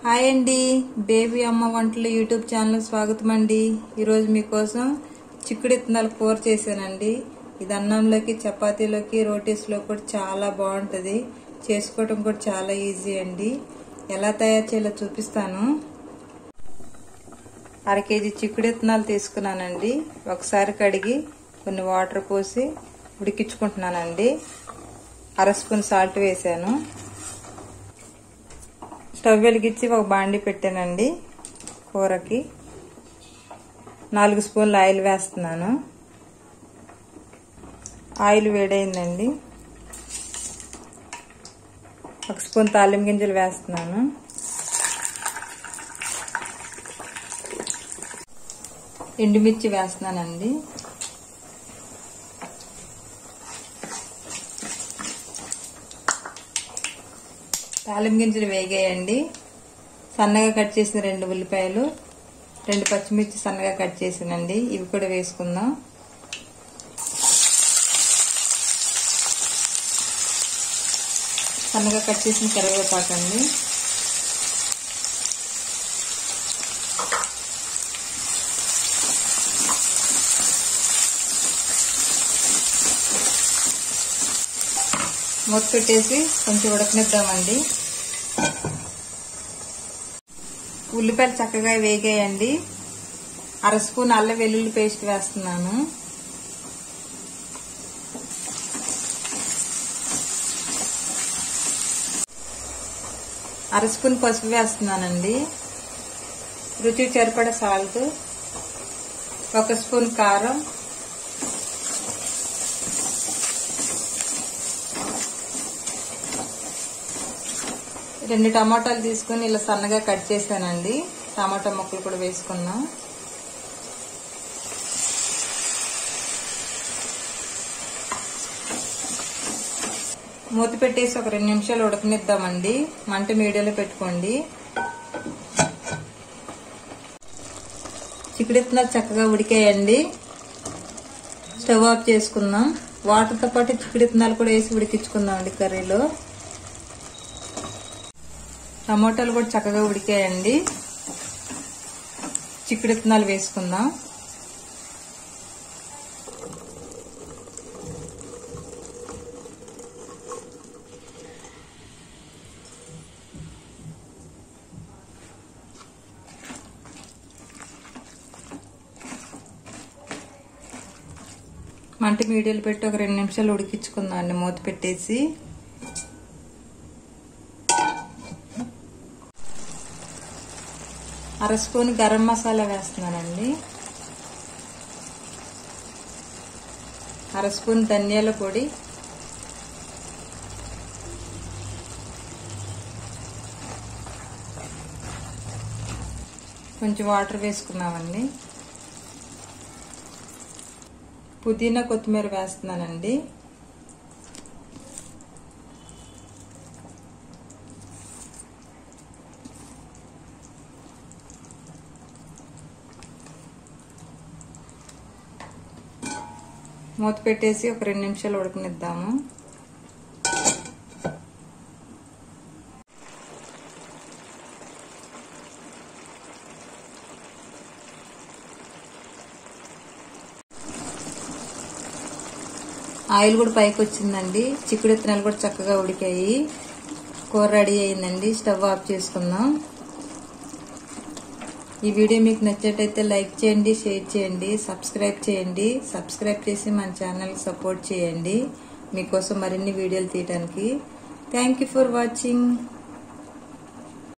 hi అండి baby అమ్మ వంటలు యూట్యూబ్ ఛానల్ స్వాగతం అండి ఈరోజు మీకోసం చిక్కుడు ఇత్తనాల కూర చేశానండి ఇది అన్నంలోకి చపాతీలోకి రోటీస్లో కూడా చాలా బాగుంటుంది చేసుకోవడం కూడా చాలా ఈజీ అండి ఎలా తయారు చేయాలో చూపిస్తాను అర కేజీ చిక్కుడు ఇత్తనాలు తీసుకున్నానండి ఒకసారి కడిగి కొన్ని వాటర్ పోసి ఉడికించుకుంటున్నానండి అర స్పూన్ సాల్ట్ వేసాను స్టవ్ వెలిగించి ఒక బాండి పెట్టానండి కూరకి నాలుగు స్పూన్లు ఆయిల్ వేస్తున్నాను ఆయిల్ వేడైందండి ఒక స్పూన్ తాలింపు గింజలు వేస్తున్నాను ఎండుమిర్చి వేస్తున్నానండి తాలింపు గింజలు వేగాయండి సన్నగా కట్ చేసిన రెండు ఉల్లిపాయలు రెండు పచ్చిమిర్చి సన్నగా కట్ చేసానండి ఇవి కూడా వేసుకుందాం సన్నగా కట్ చేసిన కరివేపాకండి మూత పెట్టేసి కొంచెం ఉడకనిద్దామండి ఉల్లిపాయలు చక్కగా వేగాయండి అర స్పూన్ అల్లం వెల్లుల్లి పేస్ట్ వేస్తున్నాను అర స్పూన్ పసుపు వేస్తున్నానండి రుచి సరిపడ సాల్ట్ ఒక స్పూన్ కారం రెండు టమాటాలు తీసుకుని ఇలా సన్నగా కట్ చేశానండి టమాటా ముక్కలు కూడా వేసుకున్నాం మూత పెట్టేసి ఒక రెండు నిమిషాలు ఉడకనిద్దామండి మంట మీడియంలో పెట్టుకోండి చిక్కుడిత్తనాలు చక్కగా ఉడికాయండి స్టవ్ ఆఫ్ చేసుకుందాం వాటర్తో పాటు చిక్కుడిత్తనాలు కూడా వేసి ఉడికించుకుందాం అండి కర్రీలో టమోటాలు కూడా చక్కగా ఉడికాయండి చిక్కుడు విత్తనాలు వేసుకుందాం మంట మీడియాలు పెట్టి ఒక రెండు నిమిషాలు ఉడికించుకుందాం అండి మూత పెట్టేసి అర స్పూన్ గరం మసాలా వేస్తున్నానండి అర స్పూన్ ధనియాల పొడి కొంచెం వాటర్ వేసుకున్నామండి పుదీనా కొత్తిమీర వేస్తున్నానండి మూత పెట్టేసి ఒక రెండు నిమిషాలు ఉడకనిద్దాము ఆయిల్ కూడా పైకి వచ్చిందండి చిక్కుడు విత్తనాలు కూడా చక్కగా ఉడికాయి కూర రెడీ అయిందండి స్టవ్ ఆఫ్ చేసుకుందాం ఈ వీడియో మీకు నచ్చేటైతే లైక్ చేయండి షేర్ చేయండి సబ్స్క్రైబ్ చేయండి సబ్స్క్రైబ్ చేసి మన ఛానల్ సపోర్ట్ చేయండి మీకోసం మరిన్ని వీడియోలు తీయడానికి థ్యాంక్ ఫర్ వాచింగ్